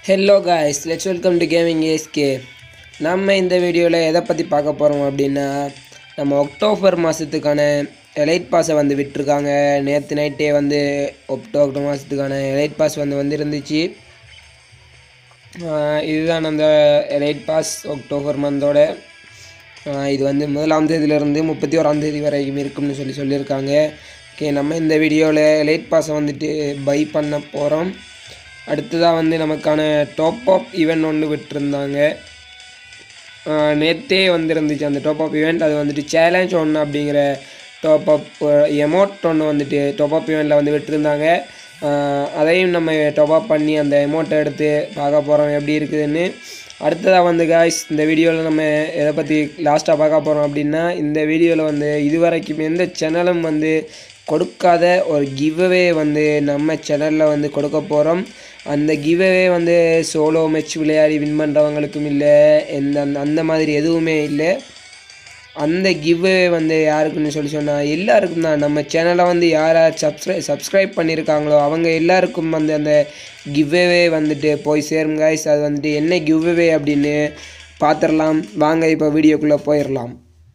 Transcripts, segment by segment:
hello guys let's welcome to gaming S K நம்ம இந்த வீடியோவில் எதை பற்றி பார்க்க போகிறோம் அப்படின்னா நம்ம அக்டோபர் மாதத்துக்கான எலைட் பாஸை வந்து விட்டுருக்காங்க நேற்று நைட்டே வந்து அக்டோபர் மாதத்துக்கான எலைட் பாஸ் வந்து வந்துருந்துச்சு ஆஹ் இதுதான் அந்த எலைட் பாஸ் அக்டோபர் மந்தோட ஆஹ் இது வந்து முதலாம் தேதியிலேருந்து முப்பத்தி ஓராம் தேதி வரைக்கும் இருக்கும்னு சொல்லி சொல்லியிருக்காங்க ஓகே நம்ம இந்த வீடியோவில் எலைட் பாஸை வந்துட்டு பை பண்ண போகிறோம் அடுத்ததாக வந்து நமக்கான டாப் அப் ஈவெண்ட் ஒன்று விட்டுருந்தாங்க நேற்றே வந்துருந்துச்சு அந்த டாப் அப் ஈவெண்ட் அது வந்துட்டு சேலஞ்ச் ஒன்று அப்படிங்கிற டாப் அப் எமௌண்ட் ஒன்று வந்துட்டு டாப் அப் ஈவெண்ட்டில் வந்து விட்டுருந்தாங்க ஆஹ் அதையும் நம்ம டாப் அப் பண்ணி அந்த எமௌண்ட்டை எடுத்து பார்க்க போகிறோம் எப்படி இருக்குதுன்னு அடுத்ததாக வந்து காய்ஸ் இந்த வீடியோவில் நம்ம எதை பற்றி லாஸ்ட்டாக பார்க்க போகிறோம் அப்படின்னா இந்த வீடியோவில் வந்து இதுவரைக்கும் எந்த சேனலும் வந்து கொடுக்காத ஒரு கிவ்அவே வந்து நம்ம சேனலில் வந்து கொடுக்க போகிறோம் அந்த கிவ்அவே வந்து சோலோ மேட்ச் விளையாடி வின் பண்ணுறவங்களுக்கும் இல்லை எந்த அந்த அந்த மாதிரி எதுவுமே இல்லை அந்த கிவ்அவே வந்து யாருக்குன்னு சொல்லி சொன்னால் எல்லாருக்கும் தான் நம்ம சேனலை வந்து யார் யார் சப்ஸ்கிரை சப்ஸ்கிரைப் பண்ணியிருக்காங்களோ அவங்க எல்லாருக்கும் வந்து அந்த கிவ்அவே வந்துட்டு போய் சேரும் guys அது வந்துட்டு என்ன கிவ்அவே அப்படின்னு பார்த்துடலாம் வாங்க இப்போ வீடியோக்குள்ளே போயிடலாம்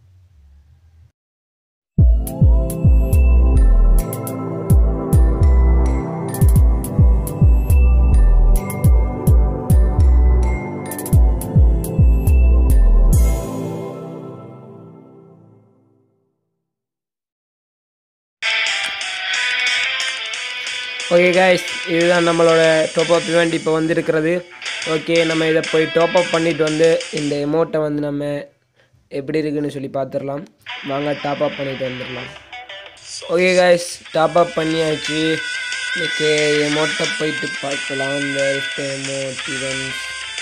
ஓகே காய்ஸ் இதுதான் நம்மளோட டாப் அப் இவெண்ட் இப்போ வந்திருக்கிறது ஓகே நம்ம இதை போய் டாப் அப் பண்ணிட்டு வந்து இந்த எமௌண்ட்டை வந்து நம்ம எப்படி இருக்குன்னு சொல்லி பார்த்துடலாம் வாங்க டாப் அப் பண்ணிட்டு வந்துடலாம் ஓகே காய்ஸ் டாப் அப் பண்ணியாச்சு இன்னைக்கு எமௌண்ட்டை போயிட்டு பார்க்கலாம் இந்த எமௌண்ட் இவெண்ட்ஸ்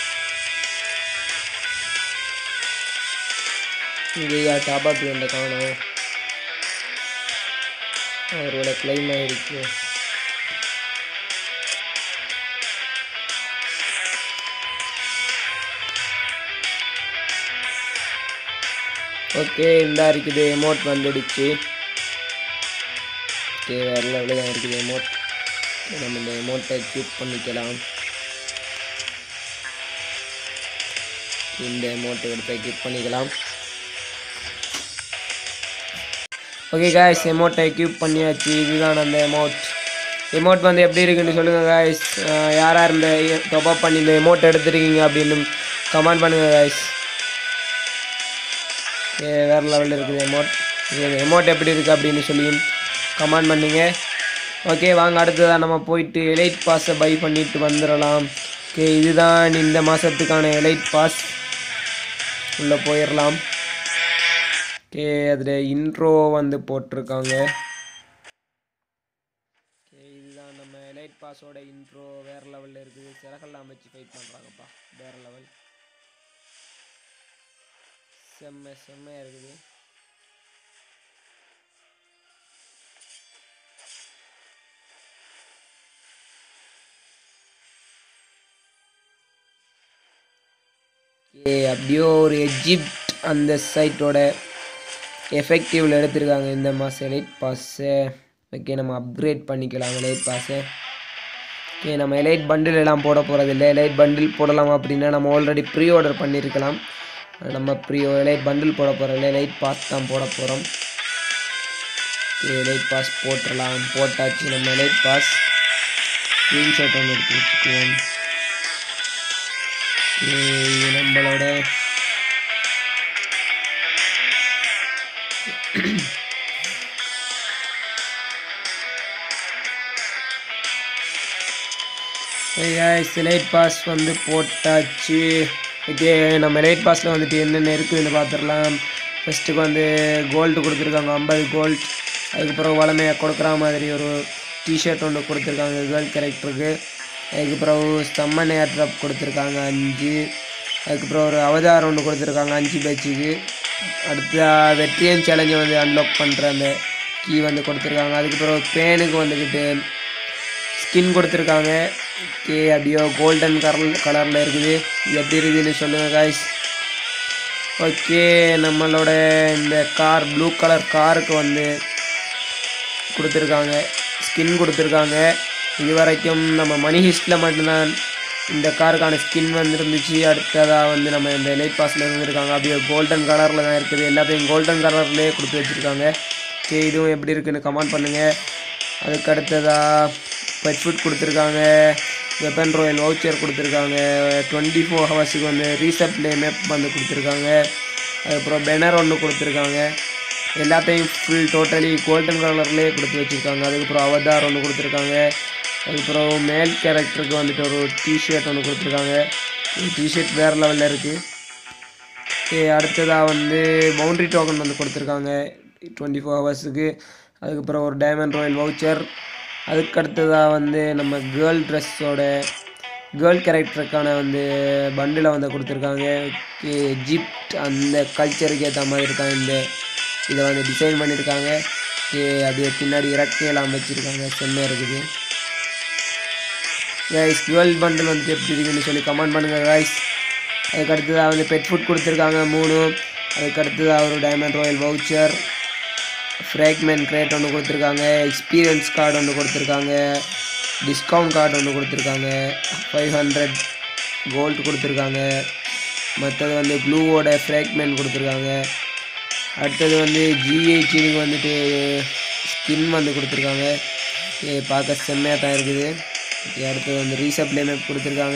இங்கேயா டாப் அப் இவெண்ட்டை காணும் அவரோட கிளைம் ஆயிடுச்சு ஓகே இந்த இருக்குது எமௌண்ட் வந்துடுச்சு ஓகே வேறு லெவலில் தான் இருக்குது எமௌண்ட் நம்ம இந்த எமௌண்ட்டை கியூப் பண்ணிக்கலாம் இந்த எமௌண்ட்டை எடுத்து கியூப் பண்ணிக்கலாம் ஓகே காய்ஸ் எமௌண்ட்டை கியூப் பண்ணியாச்சு இதுதான் அந்த எமௌண்ட் எமௌண்ட் வந்து எப்படி இருக்குன்னு சொல்லுங்கள் காய்ஸ் யார் யார் இந்த டாப் அப் பண்ணி இந்த எமௌண்ட் எடுத்துருக்கீங்க அப்படின்னு கமெண்ட் பண்ணுங்கள் காய்ஸ் வேறு லெவலில் இருக்குது எமௌண்ட் இது எமௌண்ட் எப்படி இருக்குது அப்படின்னு சொல்லி கமெண்ட் பண்ணுங்க ஓகே வாங்க அடுத்ததாக நம்ம போயிட்டு எலைட் பாஸை பை பண்ணிட்டு வந்துடலாம் ஓகே இதுதான் இந்த மாதத்துக்கான எலைட் பாஸ் உள்ளே போயிடலாம் ஓகே அதில் இன்ட்ரோ வந்து போட்டிருக்காங்க ஓகே இதுதான் நம்ம எலைட் பாஸோட இன்ட்ரோ வேறு லெவலில் இருக்குது சிறகெல்லாம் வச்சு ஃபைட் பண்ணுறாங்கப்பா வேறு லெவல் செம்ம செம்மையாக இருக்குது ஏ அப்படியே ஒரு எஜிப்ட் அந்த சைட்டோட எஃபெக்டிவில் எடுத்திருக்காங்க இந்த மாதம் லைட் பாஸை ஓகே நம்ம அப்கிரேட் பண்ணிக்கலாம் லைட் பாஸை ஓகே நம்ம எலைட் பண்டில் எல்லாம் போட போகிறதில்ல எலைட் பண்டில் போடலாம் அப்படின்னா நம்ம ஆல்ரெடி ப்ரீ ஆர்டர் பண்ணியிருக்கலாம் நம்ம ப்ரீ எலைட் பண்டில் போட போகிறோம் லைட் பாஸ் தான் போட போகிறோம் லைட் பாஸ் போட்டுடலாம் போட்டாச்சு நம்ம லைட் பாஸ் ஸ்க்ரீன்ஷாட் ஒன்று எடுத்து வச்சுக்குவோம் இது நம்மளோட லைட் பாஸ் வந்து போட்டாச்சு ஓகே நம்ம லைட் பாஸில் வந்துட்டு என்னென்ன இருக்குதுன்னு பார்த்துடலாம் ஃபஸ்ட்டுக்கு வந்து கோல்டு கொடுத்துருக்காங்க ஐம்பது கோல்ட் அதுக்கப்புறம் வளமையாக கொடுக்குற மாதிரி ஒரு டிஷர்ட் ஒன்று கொடுத்துருக்காங்க கேர்ள் கேரக்டருக்கு அதுக்கப்புறம் ஸ்தம்மன் ஏர் ட்ராப் கொடுத்துருக்காங்க அஞ்சு அதுக்கப்புறம் ஒரு அவதாரம் ஒன்று கொடுத்துருக்காங்க அஞ்சு பேட்சுக்கு அடுத்த வெற்றியன் சேலஞ்சை வந்து அன்லாக் பண்ணுற அந்த கீ வந்து கொடுத்துருக்காங்க அதுக்கப்புறம் பேனுக்கு வந்துக்கிட்டு ஸ்கின் கொடுத்துருக்காங்க ஓகே அப்படியோ கோல்டன் கலர் கலரில் இருக்குது இது எப்படி இருக்குதுன்னு சொல்லுங்கள் காய்ஸ் ஓகே நம்மளோட இந்த கார் ப்ளூ கலர் காருக்கு வந்து கொடுத்துருக்காங்க ஸ்கின் கொடுத்துருக்காங்க இது வரைக்கும் நம்ம மணி ஹிஸ்டில் மட்டும்தான் இந்த காருக்கான ஸ்கின் வந்துருந்துச்சு அடுத்ததாக வந்து நம்ம இந்த லைட் பாஸில் இருந்திருக்காங்க அப்படியே கோல்டன் கலரில் தான் இருக்குது எல்லாத்தையும் கோல்டன் கலர்லேயே கொடுத்து வச்சுருக்காங்க ஓகே இதுவும் எப்படி இருக்குன்னு கமெண்ட் பண்ணுங்கள் அதுக்கு அடுத்ததாக பெட் ஃபுட் கொடுத்துருக்காங்க வெப்பன் ராயல் வவுச்சர் கொடுத்துருக்காங்க டுவெண்ட்டி ஃபோர் ஹவர்ஸுக்கு வந்து ரீசப்ளே மேப் வந்து கொடுத்துருக்காங்க அதுக்கப்புறம் பெனர் ஒன்று கொடுத்துருக்காங்க எல்லாத்தையும் ஃபுல் டோட்டலி கோல்டன் கலர்லேயே கொடுத்து வச்சுருக்காங்க அதுக்கப்புறம் அவதார் ஒன்று கொடுத்துருக்காங்க அதுக்கப்புறம் மேல் கேரக்டருக்கு வந்துட்டு ஒரு டிஷர்ட் ஒன்று கொடுத்துருக்காங்க டிஷர்ட் வேறு லெவலில் இருக்குது அடுத்ததாக வந்து பவுண்ட்ரி டோக்கன் வந்து கொடுத்துருக்காங்க டுவெண்ட்டி ஃபோர் ஹவர்ஸுக்கு அதுக்கப்புறம் ஒரு டைமண்ட் ராயல் வவுச்சர் அதுக்கு அடுத்ததாக வந்து நம்ம கேர்ள் ட்ரெஸ்ஸோட கேர்ள் கேரக்டருக்கான வந்து பண்டில் வந்து கொடுத்துருக்காங்க ஜிப்ட் அந்த கல்ச்சருக்கு ஏற்ற மாதிரி தான் இந்த இதை வந்து டிசைன் பண்ணியிருக்காங்க ஓகே அப்படியே பின்னாடி இறக்கையெல்லாம் வச்சுருக்காங்க செம்மையாக இருக்குது கைஸ் கேர்ள் பண்டில் வந்து எப்படி இருக்குன்னு சொல்லி கமெண்ட் பண்ணுங்கள் கைஸ் அதுக்கு அடுத்ததாக வந்து பெட் ஃபுட் கொடுத்துருக்காங்க மூணு அதுக்கு அடுத்ததாக ஒரு diamond royale voucher fragment crate ஒன்று கொடுத்துருக்காங்க எக்ஸ்பீரியன்ஸ் கார்டு ஒன்று கொடுத்துருக்காங்க டிஸ்கவுண்ட் கார்டு ஒன்று கொடுத்துருக்காங்க ஃபைவ் ஹண்ட்ரட் கோல்டு கொடுத்துருக்காங்க மற்றது வந்து ப்ளூவோட ஃப்ராக்மெண்ட் கொடுத்துருக்காங்க அடுத்தது வந்து ஜிஹெச்சினுக்கு வந்துட்டு ஸ்கின் வந்து கொடுத்துருக்காங்க இது பார்க்க செம்மையாக தான் இருக்குது ஓகே அடுத்தது வந்து ரீசப்ளே மேப் கொடுத்துருக்காங்க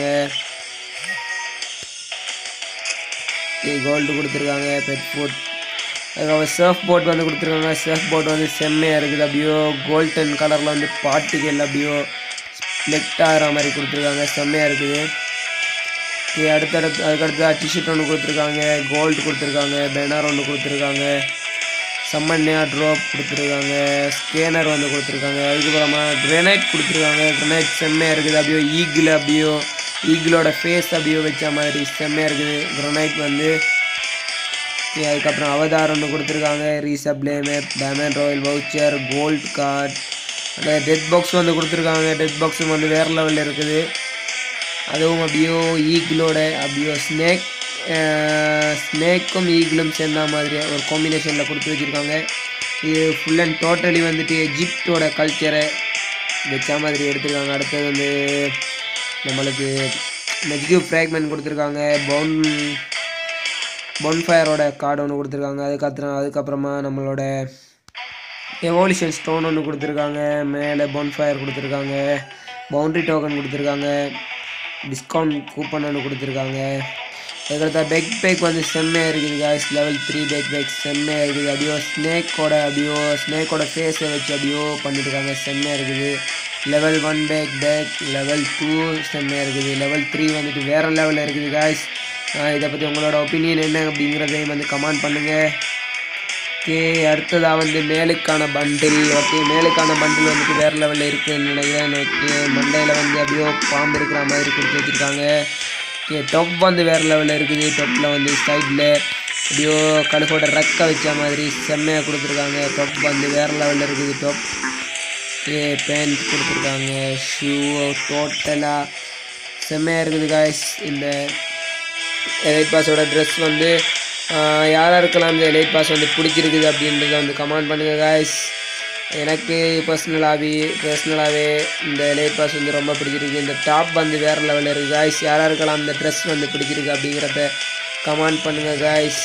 கோல்டு கொடுத்துருக்காங்க பெட் ஃபுட் அதுக்கப்புறம் சர்ஃப் போட் வந்து கொடுத்துருக்காங்க சர்ஃப் போட் வந்து செம்மையாக இருக்குது அப்படியோ கோல்டன் கலரில் வந்து பார்ட்டிகள் அப்படியோ ஸ்ப்ளெக்ட் ஆகிற மாதிரி கொடுத்துருக்காங்க செம்மையாக இருக்குது ஓகே அடுத்தடுத்து அதுக்கடுத்து டிஷர்ட் ஒன்று கொடுத்துருக்காங்க கோல்டு கொடுத்துருக்காங்க பேனர் ஒன்று கொடுத்துருக்காங்க சம்மன்யா ட்ராப் கொடுத்துருக்காங்க ஸ்கேனர் வந்து கொடுத்துருக்காங்க அதுக்கப்புறமா கிரனைட் கொடுத்துருக்காங்க கிரனைட் செம்மையாக இருக்குது அப்படியோ ஈகிள் அப்படியோ ஈகிளோட ஃபேஸ் அப்படியோ வச்ச மாதிரி செம்மையாக இருக்குது கிரனைட் வந்து ஓகே அதுக்கப்புறம் அவதார் ஒன்று கொடுத்துருக்காங்க resupply map diamond royale voucher gold card அந்த டெட் பாக்ஸ் வந்து கொடுத்துருக்காங்க டெட் பாக்ஸும் வந்து வேறு லெவலில் இருக்குது அதுவும் அப்படியோ ஈகிளோட அப்படியோ ஸ்னேக் ஸ்னேக்கும் ஈகிளும் சேர்ந்த மாதிரி ஒரு காம்பினேஷனில் கொடுத்து வச்சுருக்காங்க இது ஃபுல் அண்ட் டோட்டலி வந்துட்டு எஜிப்டோட கல்ச்சரை வச்ச மாதிரி எடுத்திருக்காங்க அடுத்தது வந்து நம்மளுக்கு மெஜிகோ ஃப்ராக்மெண்ட் கொடுத்துருக்காங்க பவுன் பொன்ஃபயரோட கார்டு ஒன்று கொடுத்துருக்காங்க அதுக்கப்புறம் அதுக்கப்புறமா நம்மளோட எவோலியூஷன் ஸ்டோன் ஒன்று கொடுத்துருக்காங்க மேலே பொன்ஃபயர் கொடுத்துருக்காங்க பவுண்ட்ரி டோக்கன் கொடுத்துருக்காங்க டிஸ்கவுண்ட் கூப்பன் ஒன்று கொடுத்துருக்காங்க அதுக்கடுத்த பெக் பேக் வந்து செம்மையாக இருக்குது guys level three backpack செம்மையாக இருக்குது அப்படியோ ஸ்னேக்கோட அப்படியோ ஸ்னேக்கோட ஃபேஸை வச்சு அப்படியோ பண்ணியிருக்காங்க செம்மையாக இருக்குது level one backpack level two செம்மையாக இருக்குது லெவல் த்ரீ வந்துட்டு வேறு லெவலில் இருக்குது காய்ஸ் இதை பற்றி உங்களோட ஒப்பீனியன் என்ன அப்படிங்கிறதையும் வந்து கமெண்ட் பண்ணுங்கள் ஓகே அடுத்ததாக வந்து மேலுக்கான பண்டில் ஓகே மேலுக்கான பண்டில் வந்துட்டு வேறு லெவலில் இருக்குதுன்னு நினைக்கிறேன் ஓகே மண்டையில் வந்து அப்படியோ பாம்பு இருக்கிற மாதிரி கொடுத்து வச்சுருக்காங்க ஓகே டொப் வந்து வேறு லெவலில் இருக்குது டொப்பில் வந்து சைடில் அப்படியோ கழுகோட ரெக்கை வச்ச மாதிரி செம்மையாக கொடுத்துருக்காங்க டொப் வந்து வேறு லெவலில் இருக்குது டொப் ஓகே பேண்ட் கொடுத்துருக்காங்க ஷூ டோட்டலாக செம்மையாக இருக்குது காய்ஸ் இந்த எலைட் பாஸோட ட்ரெஸ் வந்து ஆஹ் யாராருக்கெல்லாம் இந்த எலைட் பாஸ் வந்து பிடிச்சிருக்குது அப்படின்றத வந்து கமெண்ட் பண்ணுங்கள் காய்ஸ் எனக்கு பர்சனலாகவே பர்சனலாகவே இந்த எலைட் பாஸ் வந்து ரொம்ப பிடிச்சிருக்கு இந்த டாப் வந்து வேறு லெவலில் இருக்குது காய்ஸ் யாராருக்கெல்லாம் இந்த ட்ரெஸ் வந்து பிடிச்சிருக்கு அப்படிங்கிறத கமெண்ட் பண்ணுங்கள் காய்ஸ்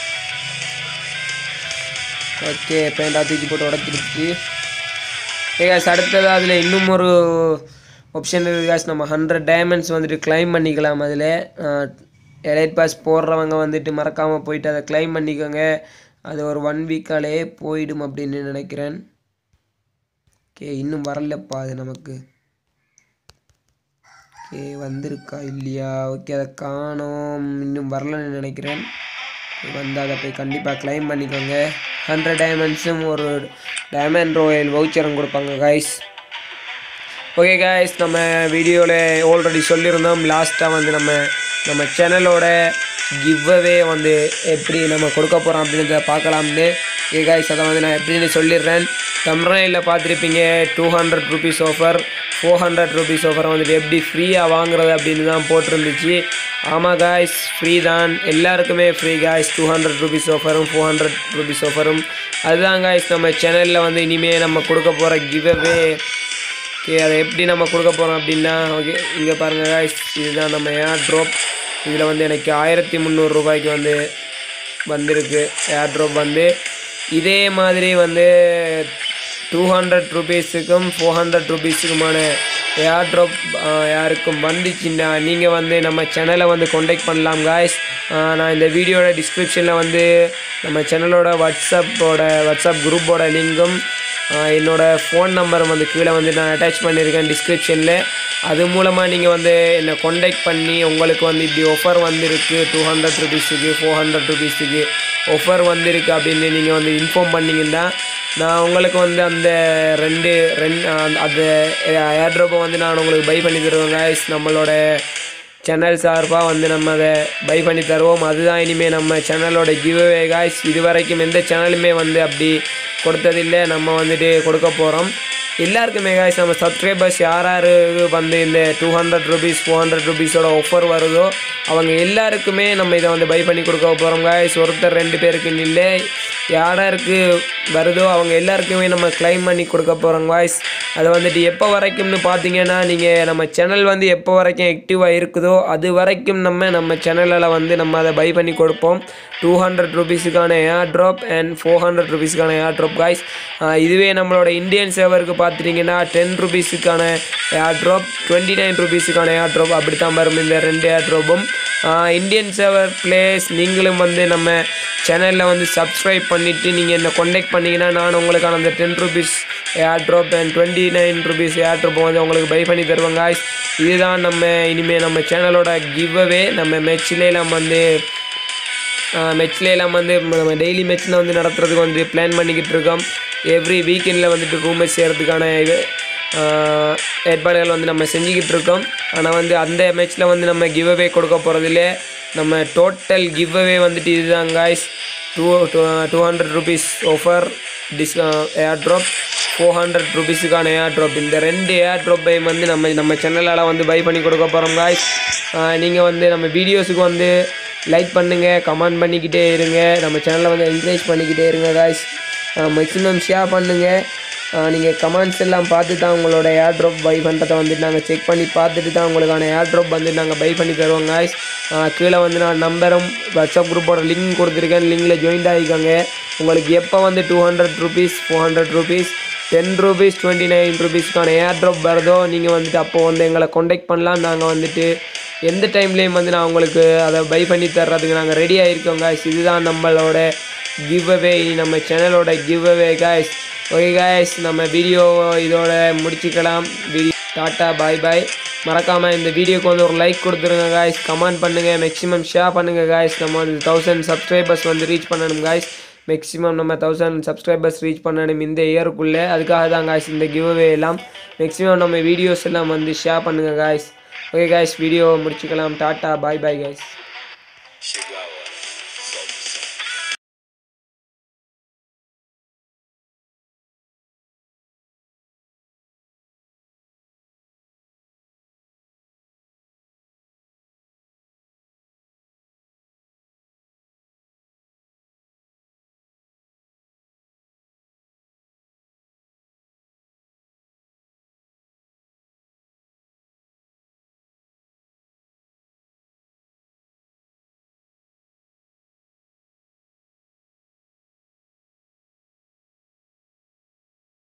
ஓகே பேண்டா தூக்கி போட்டு உடச்சிருச்சு ஏகாஸ் அடுத்தது அதில் இன்னும் ஒரு ஆப்ஷன் இருக்குது காஸ் நம்ம ஹண்ட்ரட் டைமண்ட்ஸ் வந்துட்டு கிளைம் பண்ணிக்கலாம் அதில் எலைட் பாஸ் போடுறவங்க வந்துட்டு மறக்காமல் போயிட்டு அதை கிளைம் பண்ணிக்கோங்க அது ஒரு ஒன் வீக்காலே போயிடும் அப்படின்னு நினைக்கிறேன் ஓகே இன்னும் வரலப்பா அது நமக்கு ஓகே வந்திருக்கா இல்லையா ஓகே அதை காணோம் இன்னும் வரலன்னு நினைக்கிறேன் வந்து அதை போய் கண்டிப்பாக கிளைம் பண்ணிக்கோங்க ஹண்ட்ரட் டைமண்ட்ஸும் ஒரு டைமண்ட் ராயல் வவுச்சரும் கொடுப்பாங்க கைஸ் ஓகே கைஸ் நம்ம வீடியோவில் ஆல்ரெடி சொல்லியிருந்தோம் லாஸ்ட்டாக வந்து நம்ம நம்ம சேனலோட கிவ்அவே வந்து எப்படி நம்ம கொடுக்க போகிறோம் அப்படின்றத பார்க்கலாம்னு ஓகே கைஸ் அதை வந்து நான் எப்படின்னு சொல்லிடுறேன் தமிழ்நாட்டில் பார்த்துருப்பீங்க two hundred rupees offer four hundred rupees offer வந்துட்டு எப்படி ஃப்ரீயாக வாங்குறது அப்படின்னு தான் போட்டிருந்துச்சு ஆமாம் காய்ஸ் ஃப்ர தான் எல்லாருக்குமே free guys two hundred rupees ஆஃபரும் ஃபோர் ஹண்ட்ரட் ருபீஸ் ஆஃபரும் அதுதான் காய்ஸ் நம்ம சேனலில் வந்து இனிமேல் நம்ம கொடுக்க போகிற கிவ்அவே ஓகே அதை எப்படி நம்ம கொடுக்க போகிறோம் அப்படின்னா ஓகே இங்கே பாருங்கள் guys இதுதான் நம்ம ஏர் ட்ராப் இதில் வந்து எனக்கு ஆயிரத்தி முந்நூறுரூபாய்க்கு வந்து வந்திருக்கு ஏர் ட்ராப் வந்து இதே மாதிரி வந்து டூ ஹண்ட்ரட் ருபீஸுக்கும் ஃபோர் ஹண்ட்ரட் ருபீஸுக்குமான ஏர் ட்ராப் யாருக்கும் வந்துச்சுன்னா நீங்கள் வந்து நம்ம சேனலை வந்து காண்டாக்ட் பண்ணலாம் காய்ஸ் நான் இந்த வீடியோட டிஸ்கிரிப்ஷனில் வந்து நம்ம சேனலோட வாட்ஸ்அப்போட வாட்ஸ்அப் குரூப்போட லிங்கும் ஆஹ் என்னோட ஃபோன் நம்பர் வந்து கீழே வந்து நான் அட்டாச் பண்ணியிருக்கேன் டிஸ்கிரிப்ஷனில் அது மூலமாக நீங்கள் வந்து என்னை காண்டாக்ட் பண்ணி உங்களுக்கு வந்து இப்படி ஆஃபர் வந்திருக்கு டூ ஹண்ட்ரட் ருபீஸுக்கு ஃபோர் ஹண்ட்ரட் ருபீஸுக்கு ஆஃபர் வந்திருக்கு அப்படின்னு நீங்கள் வந்து இன்ஃபார்ம் பண்ணிங்கன்னா நான் உங்களுக்கு வந்து அந்த ரெண்டு ரெண்டு அந்த ஏர்ட்ரோப்பை வந்து நான் உங்களுக்கு பை பண்ணி தருவேன் guys நம்மளோட சேனல் சார்பாக வந்து நம்ம அதை பை பண்ணி தருவோம் அதுதான் இனிமேல் நம்ம சேனலோட கிவ்அவே காய்ஸ் இது வரைக்கும் எந்த சேனலுமே வந்து அப்படி கொடுத்ததில்லை நம்ம வந்துட்டு கொடுக்க போகிறோம் எல்லாருக்குமே காய்ஸ் நம்ம சப்ஸ்கிரைபர்ஸ் யார் யாருக்கு வந்து இந்த two hundred rupees four hundred ருபீஸோட ஆஃபர் வருதோ அவங்க எல்லாருக்குமே நம்ம இதை வந்து பை பண்ணி கொடுக்க போகிறோம் காய்ஸ் ஒருத்தர் ரெண்டு பேருக்கு இல்லை யாராருக்கு வருதோ அவங்க எல்லாருக்குமே நம்ம கிளைம் பண்ணி கொடுக்க போகிறோம் காய்ஸ் அது வந்துட்டு எப்போ வரைக்கும்னு பார்த்தீங்கன்னா நீங்கள் நம்ம சேனல் வந்து எப்போ வரைக்கும் ஆக்டிவாக இருக்குதோ அது வரைக்கும் நம்ம நம்ம சேனலில் வந்து நம்ம அதை பை பண்ணி கொடுப்போம் டூ ஹண்ட்ரட் ருபீஸுக்கான airdrop and four hundred ருபீஸுக்கான ஏர் ட்ராப் காய்ஸ் இதுவே நம்மளோட இந்தியன் சேவருக்கு பார்த்துட்டிங்கன்னா டென் ருபீஸுக்கான ஏர் ட்ராப் டுவெண்ட்டி நைன் ருபீஸுக்கான ஏர் ட்ராப் அப்படி தான் வரும் இந்த ரெண்டு ஏர் ட்ராப்பும் இந்தியன் சேவர் பிளேஸ் நீங்களும் வந்து நம்ம சேனலில் வந்து சப்ஸ்கிரைப் பண்ணிவிட்டு நீங்கள் என்னை காண்டாக்ட் பண்ணிங்கன்னா நான் உங்களுக்கான அந்த ten rupees airdrop and twenty nine rupees airdrop வந்து உங்களுக்கு பை பண்ணி தருவேன் காய்ஸ் இதுதான் நம்ம இனிமேல் நம்ம சேனலோட கிவ்அவே நம்ம மெச்சிலேலாம் வந்து மெட்ச்லாம் வந்து நம்ம டெய்லி மெட்ச்சில் வந்து நடத்துறதுக்கு வந்து பிளான் பண்ணிக்கிட்டு இருக்கோம் எவ்ரி வீக்கெண்டில் வந்துட்டு ரூம் செய்கிறதுக்கான இது ஆஹ், ஏற்பாடுகள் வந்து நம்ம செஞ்சுக்கிட்டு இருக்கோம் ஆனால் வந்து அந்த மேட்ச்சில் வந்து நம்ம கிவ் அவே கொடுக்க போகிறதில்ல நம்ம டோட்டல் கிவ் அவே வந்துட்டு இதுதான் guys two two hundred rupees offer this airdrop four hundred ருபீஸுக்கான ஏர் ட்ராப் இந்த ரெண்டு ஏர் ட்ராப்பையும் வந்து நம்ம நம்ம சேனலால் வந்து பை பண்ணி கொடுக்க போகிறோம் காய்ஸ் நீங்கள் வந்து நம்ம வீடியோஸுக்கு வந்து லைக் பண்ணுங்கள் கமெண்ட் பண்ணிக்கிட்டே இருங்க நம்ம சேனலை வந்து என்கரேஜ் பண்ணிக்கிட்டே இருங்க காய்ஸ் மேக்ஸிமம் ஷேர் பண்ணுங்கள் நீங்கள் கமெண்ட்ஸ் எல்லாம் பார்த்து தான் உங்களோட ஏர் ட்ராப் பை பண்ணுறதை வந்துட்டு நாங்கள் செக் பண்ணி பார்த்துட்டு தான் உங்களுக்கான ஏர் ட்ராப் வந்து நாங்கள் பை பண்ணி தருவோம் காய்ஸ் கீழே வந்து நான் நம்பரும் வாட்ஸ்அப் குரூப்போட லிங்க் கொடுத்துருக்கேன் லிங்கில் ஜாயின்ட் ஆகிக்கோங்க உங்களுக்கு எப்போ வந்து two hundred rupees four hundred rupees ten rupees twenty nine ருபீஸ்க்கான ஏர் ட்ராப் வருதோ நீங்கள் வந்துட்டு அப்போது வந்து எங்களை காண்டாக்ட் பண்ணலாம் நாங்கள் வந்துட்டு எந்த டைம்லேயும் வந்து நான் உங்களுக்கு அதை பை பண்ணி தர்றதுக்கு நாங்கள் ரெடி ஆகிருக்கோம் காய்ஸ் இதுதான் நம்மளோட கிவ் அவே இனி நம்ம சேனலோட giveaway guys okay guys நம்ம வீடியோ இதோட முடிச்சுக்கலாம் வீடியோ டாட்டா பாய் பாய் மறக்காமல் இந்த வீடியோக்கு வந்து ஒரு லைக் கொடுத்துருங்க காய்ஸ் கமெண்ட் பண்ணுங்கள் மேக்ஸிமம் ஷேர் பண்ணுங்கள் காய்ஸ் நம்ம வந்து தௌசண்ட் சப்ஸ்கிரைபர்ஸ் வந்து ரீச் பண்ணணும் காய்ஸ் மேக்ஸிமம் நம்ம தௌசண்ட் சப்ஸ்கிரைபர்ஸ் ரீச் பண்ணணும் இந்த இயருக்குள்ளே அதுக்காக தான் காய்ஸ் இந்த கிவ் அவே எல்லாம் மேக்ஸிமம் நம்ம வீடியோஸ் எல்லாம் வந்து ஷேர் பண்ணுங்கள் காய்ஸ் ஓகே காய்ஸ் வீடியோ முடிச்சுக்கலாம் டாட்டா பாய் பாய் காய்ஸ்